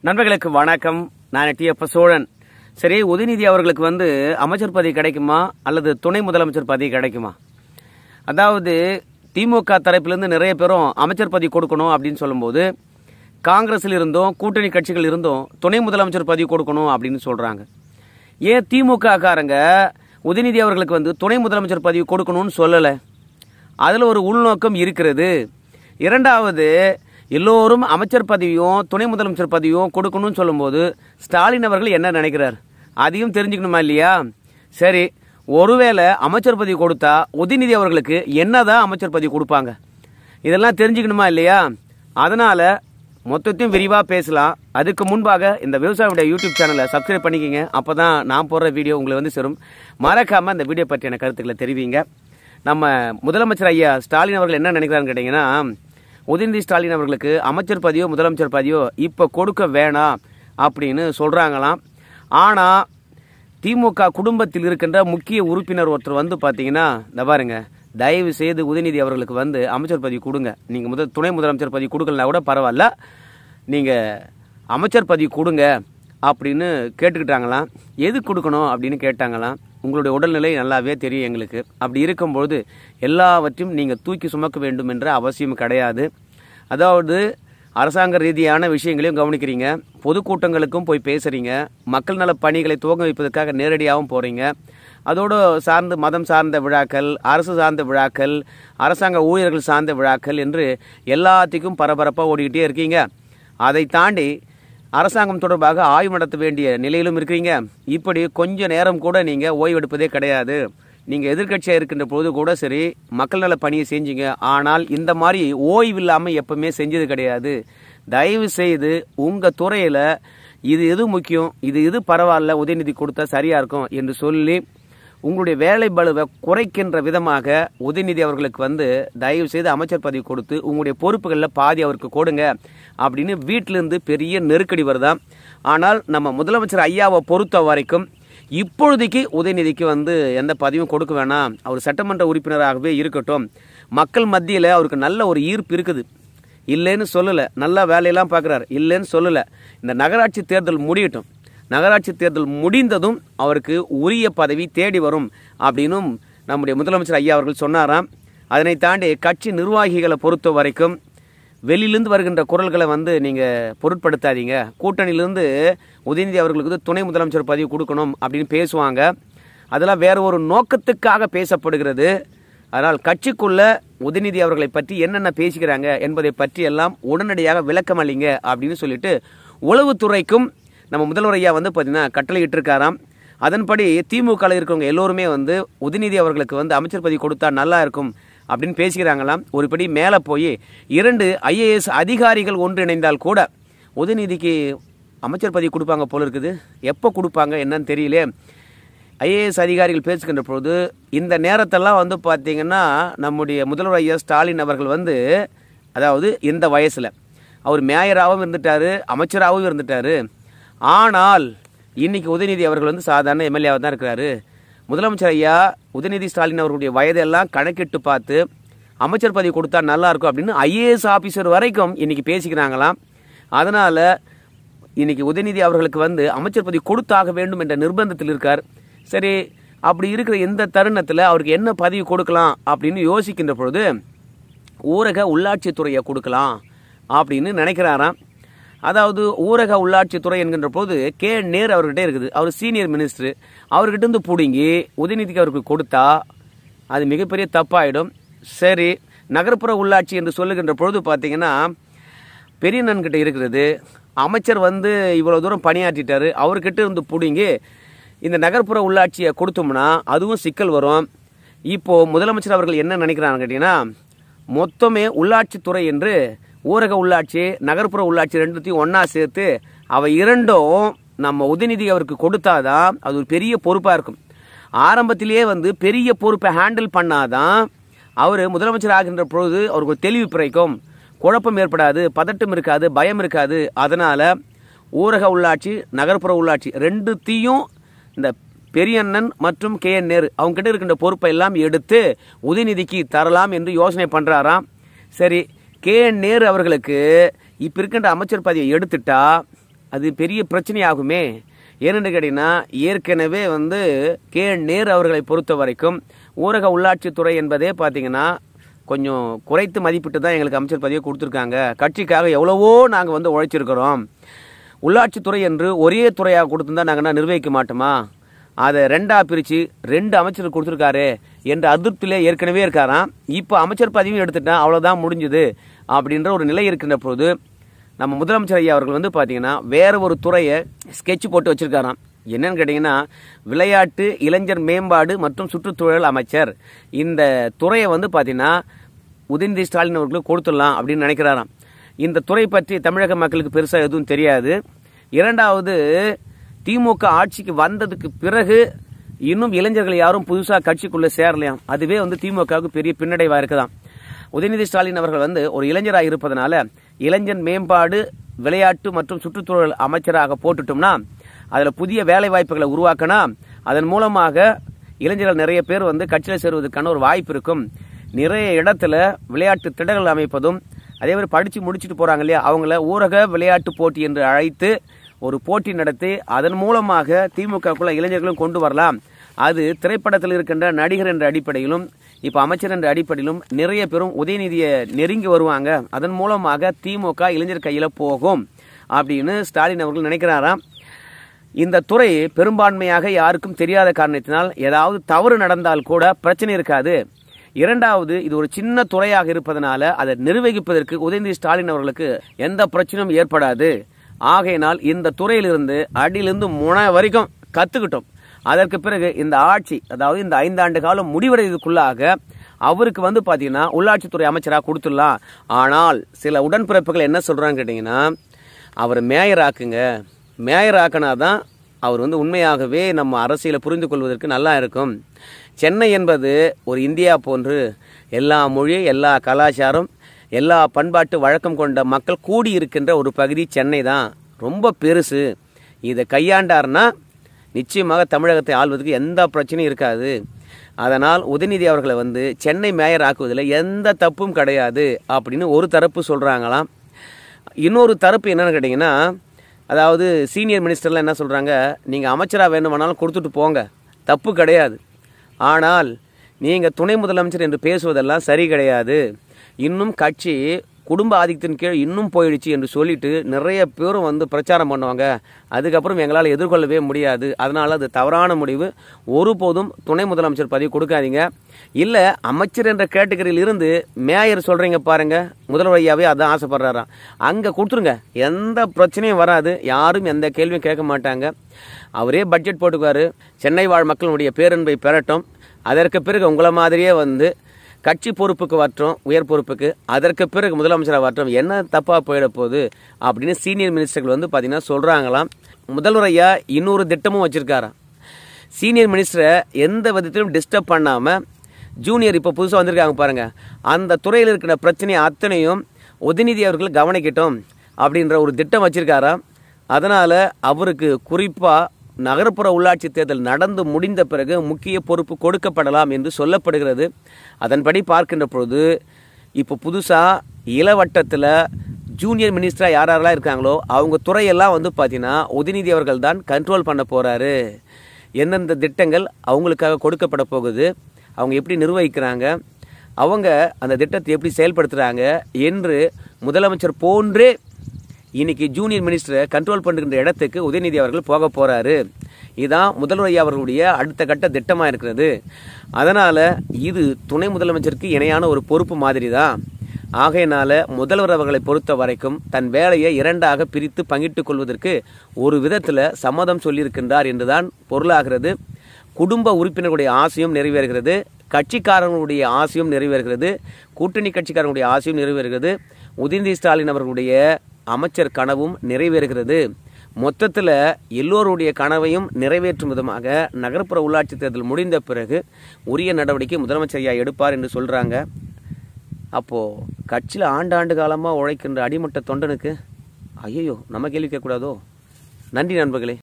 நண்பர்களுக்கு வணக்கம் நான் டி எஃப் சோழன் சரி உதயநிதி அவர்களுக்கு வந்து அமைச்சர் பதவி கிடைக்குமா அல்லது துணை முதலமைச்சர் பதவி கிடைக்குமா அதாவது திமுக தரப்பிலிருந்து நிறைய பேரும் அமைச்சர் பதவி கொடுக்கணும் அப்படின்னு சொல்லும்போது காங்கிரஸில் இருந்தும் கூட்டணி கட்சிகள் இருந்தும் துணை முதலமைச்சர் பதவி கொடுக்கணும் அப்படின்னு சொல்றாங்க ஏன் திமுக காரங்க உதயநிதி அவர்களுக்கு வந்து துணை முதலமைச்சர் பதவி கொடுக்கணும்னு சொல்லலை அதில் ஒரு உள்நோக்கம் இருக்கிறது இரண்டாவது எல்லோரும் அமைச்சர் பதவியும் துணை முதலமைச்சர் பதவியும் கொடுக்கணும்னு சொல்லும்போது ஸ்டாலின் அவர்கள் என்ன நினைக்கிறார் அதையும் தெரிஞ்சுக்கணுமா இல்லையா சரி ஒருவேளை அமைச்சர் பதவி கொடுத்தா உதயநிதி அவர்களுக்கு என்னதான் அமைச்சர் பதவி கொடுப்பாங்க இதெல்லாம் தெரிஞ்சுக்கணுமா இல்லையா அதனால மொத்தத்தையும் விரிவாக பேசலாம் அதுக்கு முன்பாக இந்த விவசாயியுடைய யூடியூப் சேனலை சப்ஸ்கிரைப் பண்ணிக்கங்க அப்போ தான் நான் போடுற வீடியோ உங்களை வந்து சேரும் மறக்காமல் இந்த வீடியோ பற்றியான கருத்துக்களை தெரிவிங்க நம்ம முதலமைச்சர் ஐயா ஸ்டாலின் அவர்கள் என்ன நினைக்கிறாருன்னு கேட்டிங்கன்னா உதயநிதி ஸ்டாலின் அவர்களுக்கு அமைச்சர் பதவியோ முதலமைச்சர் பதவியோ இப்போ கொடுக்க வேணாம் அப்படின்னு சொல்கிறாங்களாம் ஆனால் திமுக குடும்பத்தில் இருக்கின்ற முக்கிய உறுப்பினர் ஒருத்தர் வந்து பார்த்தீங்கன்னா இந்த பாருங்க தயவு செய்து உதயநிதி அவர்களுக்கு வந்து அமைச்சர் பதவி கொடுங்க நீங்கள் முதல் துணை முதலமைச்சர் பதவி கொடுக்கலனா கூட பரவாயில்ல நீங்கள் அமைச்சர் பதவி கொடுங்க அப்படின்னு கேட்டுக்கிட்டாங்களாம் எது கொடுக்கணும் அப்படின்னு கேட்டாங்களாம் உங்களுடைய உடல்நிலை நல்லாவே தெரியும் எங்களுக்கு அப்படி இருக்கும்பொழுது எல்லாவற்றையும் நீங்கள் தூக்கி சுமக்க வேண்டும் என்ற அவசியம் கிடையாது அதாவது அரசாங்க ரீதியான விஷயங்களையும் கவனிக்கிறீங்க பொதுக்கூட்டங்களுக்கும் போய் பேசுறீங்க மக்கள் நல பணிகளை துவங்க வைப்பதற்காக நேரடியாகவும் போறீங்க அதோடு சார்ந்து மதம் சார்ந்த விழாக்கள் அரசு சார்ந்த விழாக்கள் அரசாங்க ஊழியர்கள் சார்ந்த விழாக்கள் என்று எல்லாத்துக்கும் பரபரப்பாக ஓடிக்கிட்டே இருக்கீங்க அதை தாண்டி அரசாங்கம் தொடர்பாக ஆய்வு நடத்த வேண்டிய நிலையிலும் இருக்கிறீங்க இப்படி கொஞ்ச நேரம் கூட நீங்க ஓய்வெடுப்பதே கிடையாது நீங்க எதிர்க்கட்சியா இருக்கின்ற பொழுது கூட சரி மக்கள் நல பணியை செஞ்சீங்க ஆனால் இந்த மாதிரி ஓய்வு இல்லாம எப்பவுமே செஞ்சது கிடையாது தயவு செய்து உங்க துறையில இது எது முக்கியம் இது எது பரவாயில்ல உதயநிதி கொடுத்தா சரியா இருக்கும் என்று சொல்லி உங்களுடைய வேலை பளுவை குறைக்கின்ற விதமாக உதயநிதி அவர்களுக்கு வந்து தயவு செய்து அமைச்சர் பதவி கொடுத்து உங்களுடைய பொறுப்புகளில் பாதி அவருக்கு கொடுங்க அப்படின்னு வீட்டிலிருந்து பெரிய நெருக்கடி வருதாம் ஆனால் நம்ம முதலமைச்சர் ஐயாவை பொறுத்த வரைக்கும் இப்பொழுதைக்கு உதயநிதிக்கு வந்து எந்த பதவியும் கொடுக்க வேணாம் அவர் சட்டமன்ற உறுப்பினராகவே இருக்கட்டும் மக்கள் மத்தியில் அவருக்கு நல்ல ஒரு ஈர்ப்பு இருக்குது இல்லைன்னு சொல்லலை நல்லா வேலையெல்லாம் பார்க்குறாரு இல்லைன்னு சொல்லலை இந்த நகராட்சி தேர்தல் முடியட்டும் நகராட்சி தேர்தல் முடிந்ததும் அவருக்கு உரிய பதவி தேடி வரும் அப்படின்னும் நம்முடைய முதலமைச்சர் ஐயா அவர்கள் சொன்னாராம் அதனை தாண்டி கட்சி நிர்வாகிகளை பொறுத்த வரைக்கும் வெளியிலிருந்து வருகின்ற குரல்களை வந்து நீங்கள் பொருட்படுத்தாதீங்க கூட்டணியிலிருந்து உதயநிதி அவர்களுக்கு வந்து துணை முதலமைச்சர் பதவி கொடுக்கணும் அப்படின்னு பேசுவாங்க அதெல்லாம் வேற ஒரு நோக்கத்துக்காக பேசப்படுகிறது அதனால் கட்சிக்குள்ள உதயநிதி அவர்களை பற்றி என்னென்ன பேசுகிறாங்க என்பதை பற்றி எல்லாம் உடனடியாக விளக்கம் அளிங்க அப்படின்னு சொல்லிட்டு உளவுத்துறைக்கும் நம்ம முதல்வர் ஐயா வந்து பார்த்தீங்கன்னா கட்டளை இட்டிருக்காராம் அதன்படி திமுகவில் இருக்கிறவங்க எல்லோருமே வந்து உதயநிதி அவர்களுக்கு வந்து அமைச்சர் பதவி கொடுத்தா நல்லா இருக்கும் அப்படின்னு பேசிக்கிறாங்களாம் ஒருபடி மேலே போய் இரண்டு ஐஏஎஸ் அதிகாரிகள் ஒன்றிணைந்தால் கூட உதயநிதிக்கு அமைச்சர் பதவி கொடுப்பாங்க போல இருக்குது எப்போ கொடுப்பாங்க என்னன்னு தெரியல ஐஏஎஸ் அதிகாரிகள் பேசுகின்ற பொழுது இந்த நேரத்தெல்லாம் வந்து பார்த்தீங்கன்னா நம்முடைய முதல்வர் ஐயா ஸ்டாலின் அவர்கள் வந்து அதாவது இந்த வயசில் அவர் மேயராகவும் இருந்துட்டாரு அமைச்சராகவும் இருந்துட்டாரு ஆனால் இன்னைக்கு உதயநிதி அவர்கள் வந்து சாதாரண எம்எல்ஏவாக தான் இருக்கிறாரு முதலமைச்சர் ஐயா உதயநிதி ஸ்டாலின் அவர்களுடைய வயதெல்லாம் கணக்கிட்டு பார்த்து அமைச்சர் பதவி கொடுத்தா நல்லா இருக்கும் அப்படின்னு ஐஏஎஸ் ஆபீசர் வரைக்கும் இன்னைக்கு பேசிக்கிறாங்களாம் அதனால இன்னைக்கு உதயநிதி அவர்களுக்கு வந்து அமைச்சர் பதவி கொடுத்தாக வேண்டும் என்ற நிர்பந்தத்தில் இருக்கார் சரி அப்படி இருக்கிற இந்த தருணத்தில் அவருக்கு என்ன பதவி கொடுக்கலாம் அப்படின்னு யோசிக்கின்ற பொழுது ஊரக உள்ளாட்சித்துறையை கொடுக்கலாம் அப்படின்னு நினைக்கிறாராம் அதாவது ஊரக உள்ளாட்சித்துறை என்கின்ற போது கே நேர் அவர்கிட்ட இருக்குது அவர் சீனியர் மினிஸ்டர் அவர்கிட்ட இருந்து பிடுங்கி உதயநிதிக்கு அவருக்கு கொடுத்தா அது மிகப்பெரிய தப்பாயிடும் சரி நகர்ப்புற உள்ளாட்சி என்று சொல்லுகின்ற பொழுது பார்த்தீங்கன்னா பெரியண்ணன் கிட்ட இருக்கிறது அமைச்சர் வந்து இவ்வளவு தூரம் பணியாற்றிட்டாரு அவர்கிட்ட இருந்து பிடுங்கி இந்த நகர்ப்புற உள்ளாட்சியை கொடுத்தோம்னா அதுவும் சிக்கல் வரும் இப்போ முதலமைச்சர் அவர்கள் என்ன நினைக்கிறாங்க கேட்டீங்கன்னா மொத்தமே உள்ளாட்சித்துறை என்று ஊரக உள்ளாட்சி நகர்ப்புற உள்ளாட்சி ரெண்டுத்தையும் ஒண்ணா சேர்த்து அவை இரண்டும் நம்ம உதயநிதி அவருக்கு கொடுத்தாதான் அது ஒரு பெரிய பொறுப்பா இருக்கும் ஆரம்பத்திலேயே வந்து பெரிய பொறுப்பை ஹேண்டில் பண்ணாதான் அவர் முதலமைச்சர் ஆகின்ற பொழுது அவருக்கு ஒரு தெளிவு பிறக்கும் குழப்பம் ஏற்படாது பதட்டம் இருக்காது பயம் இருக்காது அதனால ஊரக உள்ளாட்சி நகர்ப்புற உள்ளாட்சி ரெண்டுத்தையும் இந்த பெரியண்ணன் மற்றும் கே என் நேரு அவங்க கிட்ட இருக்கின்ற பொறுப்பை எல்லாம் எடுத்து உதயநிதிக்கு தரலாம் என்று யோசனை பண்றாராம் சரி கே என் நேரு அவர்களுக்கு இப்ப இருக்கின்ற அமைச்சர் பதவியை எடுத்துட்டா அது பெரிய பிரச்சனையாகுமே ஏன்னு கேட்டீங்கன்னா ஏற்கனவே வந்து கே நேரு அவர்களை பொறுத்த வரைக்கும் ஊரக உள்ளாட்சித்துறை என்பதே பார்த்தீங்கன்னா கொஞ்சம் குறைத்து மதிப்பிட்டு தான் எங்களுக்கு அமைச்சர் பதவியை கொடுத்துருக்காங்க கட்சிக்காக எவ்வளவோ நாங்கள் வந்து உழைச்சிருக்கிறோம் உள்ளாட்சித்துறை என்று ஒரே துறையாக கொடுத்துருந்தா நாங்கள் நிர்வகிக்க மாட்டோமா அதை ரெண்டா பிரித்து ரெண்டு அமைச்சர் கொடுத்துருக்காரு என்ற அதிருப்தியிலே ஏற்கனவே இருக்காராம் இப்போ அமைச்சர் பதவியும் எடுத்துட்டேன் அவ்வளோதான் முடிஞ்சுது அப்படின்ற ஒரு நிலை இருக்கின்ற போது நம்ம முதலமைச்சர் ஐயா அவர்கள் வந்து பார்த்தீங்கன்னா வேற ஒரு துறையை ஸ்கெட்ச் போட்டு வச்சிருக்காராம் என்னன்னு கேட்டிங்கன்னா விளையாட்டு இளைஞர் மேம்பாடு மற்றும் சுற்றுச்சூழல் அமைச்சர் இந்த துறையை வந்து பார்த்தீங்கன்னா உதயநிதி ஸ்டாலின் அவர்களுக்கு கொடுத்துடலாம் அப்படின்னு நினைக்கிறாராம் இந்த துறை பற்றி தமிழக மக்களுக்கு பெருசாக எதுவும் தெரியாது இரண்டாவது திமுக ஆட்சிக்கு வந்ததுக்கு பிறகு இன்னும் இளைஞர்கள் யாரும் புதுசாக கட்சிக்குள்ளே சேரலையாம் அதுவே வந்து திமுகவுக்கு பெரிய பின்னடைவாக இருக்குதாம் உதயநிதி ஸ்டாலின் அவர்கள் வந்து ஒரு இளைஞராக இருப்பதனால இளைஞர் மேம்பாடு விளையாட்டு மற்றும் சுற்றுச்சூழல் அமைச்சராக போட்டுட்டோம்னா அதில் புதிய வேலை வாய்ப்புகளை உருவாக்கினா அதன் மூலமாக இளைஞர்கள் நிறைய பேர் வந்து கட்சியில் சேருவதற்கான ஒரு வாய்ப்பு இருக்கும் நிறைய இடத்துல விளையாட்டு திடல்கள் அமைப்பதும் அதே மாதிரி படித்து முடிச்சுட்டு போகிறாங்க இல்லையா அவங்கள ஊரக விளையாட்டு போட்டி என்று அழைத்து ஒரு போட்டி நடத்தி அதன் மூலமாக திமுகக்குள்ள இளைஞர்களும் கொண்டு வரலாம் அது திரைப்படத்தில் இருக்கின்ற நடிகர் என்ற அடிப்படையிலும் இப்போ அமைச்சர் என்ற அடிப்படையிலும் நிறைய பேரும் உதயநிதியை நெருங்கி வருவாங்க அதன் மூலமாக திமுக இளைஞர் கையில் போகும் அப்படின்னு ஸ்டாலின் அவர்கள் நினைக்கிறாராம் இந்த துறை பெரும்பான்மையாக யாருக்கும் தெரியாத காரணத்தினால் ஏதாவது தவறு நடந்தால் கூட பிரச்சனை இருக்காது இரண்டாவது இது ஒரு சின்ன துறையாக இருப்பதனால அதை நிர்வகிப்பதற்கு உதயநிதி ஸ்டாலின் அவர்களுக்கு எந்த பிரச்சனையும் ஏற்படாது ஆகையினால் இந்த துறையிலிருந்து அடியிலிருந்து முனை வரைக்கும் கத்துக்கிட்டோம் அதற்கு பிறகு இந்த ஆட்சி அதாவது இந்த ஐந்தாண்டு காலம் முடிவடைவதற்குள்ளாக அவருக்கு வந்து பாத்தீங்கன்னா உள்ளாட்சித்துறை அமைச்சராக கொடுத்துடலாம் ஆனால் சில உடன்பிறப்புகள் என்ன சொல்றாங்க கேட்டீங்கன்னா அவர் மேயர் ஆக்குங்க மேயர் ஆக்கினாதான் அவர் வந்து உண்மையாகவே நம்ம அரசியலை புரிந்து கொள்வதற்கு நல்லா இருக்கும் சென்னை என்பது ஒரு இந்தியா போன்று எல்லா மொழி எல்லா கலாச்சாரம் எல்லா பண்பாட்டு வழக்கம் கொண்ட மக்கள் கூடி இருக்கின்ற ஒரு பகுதி சென்னை தான் ரொம்ப பெருசு இதை கையாண்டார்னா நிச்சயமாக தமிழகத்தை ஆள்வதற்கு எந்த பிரச்சனையும் இருக்காது அதனால் உதயநிதி அவர்களை வந்து சென்னை மேயர் ஆக்குவதில் எந்த தப்பும் கிடையாது அப்படின்னு ஒரு தரப்பு சொல்கிறாங்களாம் இன்னொரு தரப்பு என்னன்னு கேட்டிங்கன்னா அதாவது சீனியர் மினிஸ்டர்லாம் என்ன சொல்கிறாங்க நீங்கள் அமைச்சராக வேணுமானாலும் கொடுத்துட்டு போங்க தப்பு கிடையாது ஆனால் நீங்கள் துணை முதலமைச்சர் என்று பேசுவதெல்லாம் சரி கிடையாது இன்னும் கட்சி குடும்ப ஆதிக்கத்தின் கீழ் இன்னும் போயிடுச்சு என்று சொல்லிட்டு நிறைய பேரும் வந்து பிரச்சாரம் பண்ணுவாங்க அதுக்கப்புறம் எங்களால் எதிர்கொள்ளவே முடியாது அதனால அது தவறான முடிவு ஒருபோதும் துணை முதலமைச்சர் பதவி கொடுக்காதீங்க இல்லை அமைச்சர் என்ற கேட்டகரியில் இருந்து மேயர் சொல்றீங்க பாருங்க முதல்வர் ஐயாவே அதான் ஆசைப்படுறாராம் அங்கே கொடுத்துருங்க எந்த பிரச்சனையும் வராது யாரும் எந்த கேள்வியும் கேட்க மாட்டாங்க அவரே பட்ஜெட் போட்டுக்குவாரு சென்னை வாழ் மக்களுடைய பேரன்பை பெறட்டும் அதற்கு பிறகு உங்களை மாதிரியே வந்து கட்சி பொறுப்புக்கு வரட்டும் உயர் பொறுப்புக்கு அதற்கு பிறகு முதலமைச்சராக வரட்டும் என்ன தப்பா போயிட போகுது அப்படின்னு சீனியர் மினிஸ்டர்கள் வந்து பார்த்தீங்கன்னா சொல்றாங்களாம் முதல்வர் ஐயா இன்னொரு திட்டமும் வச்சிருக்காராம் சீனியர் மினிஸ்டரை எந்த விதத்திலும் டிஸ்டர்ப் பண்ணாம ஜூனியர் இப்போ புதுசாக வந்திருக்காங்க பாருங்க அந்த துறையில் இருக்கிற பிரச்சனை அத்தனையும் உதயநிதி அவர்கள் கவனிக்கட்டும் அப்படின்ற ஒரு திட்டம் வச்சிருக்காராம் அதனால அவருக்கு குறிப்பா நகர்ப்புற உள்ளாட்சி தேர்தல் நடந்து முடிந்த பிறகு முக்கிய பொறுப்பு கொடுக்கப்படலாம் என்று சொல்லப்படுகிறது அதன்படி பார்க்கின்ற பொழுது இப்போ புதுசாக இளவட்டத்தில் ஜூனியர் மினிஸ்டராக யார் யாரெல்லாம் இருக்காங்களோ அவங்க துறையெல்லாம் வந்து பார்த்தீங்கன்னா உதயநிதி அவர்கள் தான் கண்ட்ரோல் பண்ண போகிறாரு எந்தெந்த திட்டங்கள் அவங்களுக்காக கொடுக்கப்பட போகுது அவங்க எப்படி நிர்வகிக்கிறாங்க அவங்க அந்த திட்டத்தை எப்படி செயல்படுத்துகிறாங்க என்று முதலமைச்சர் போன்றே இன்னைக்கு ஜூனியர் மினிஸ்டரை கண்ட்ரோல் பண்ணுகின்ற இடத்துக்கு உதயநிதி அவர்கள் போக போறாரு இதான் முதல்வர் ஐயா அவர்களுடைய அடுத்த கட்ட திட்டமா இருக்கிறது அதனால இது துணை முதலமைச்சருக்கு இணையான ஒரு பொறுப்பு மாதிரி தான் ஆகையினால முதல்வர் அவர்களை பொறுத்த வரைக்கும் தன் வேலையை இரண்டாக பிரித்து பங்கிட்டுக் கொள்வதற்கு ஒரு விதத்துல சம்மதம் சொல்லியிருக்கின்றார் என்றுதான் பொருளாகிறது குடும்ப உறுப்பினர்களுடைய ஆசையும் நிறைவேறுகிறது கட்சிக்காரர்களுடைய ஆசையும் நிறைவேறுகிறது கூட்டணி கட்சிக்காரர்களுடைய ஆசையும் நிறைவேறுகிறது உதயநிதி ஸ்டாலின் அவர்களுடைய அமைச்சர் கனவும் நிறைவேறுகிறது மொத்தத்தில் எல்லோருடைய கனவையும் நிறைவேற்றும் விதமாக நகர்ப்புற உள்ளாட்சி தேர்தல் முடிந்த பிறகு உரிய நடவடிக்கை முதலமைச்சர் ஐயா எடுப்பார் என்று சொல்றாங்க அப்போ கட்சியில் ஆண்டாண்டு காலமாக உழைக்கின்ற அடிமட்ட தொண்டனுக்கு ஐயோ நம்ம கேள்வி கேட்கக்கூடாதோ நன்றி நண்பர்களே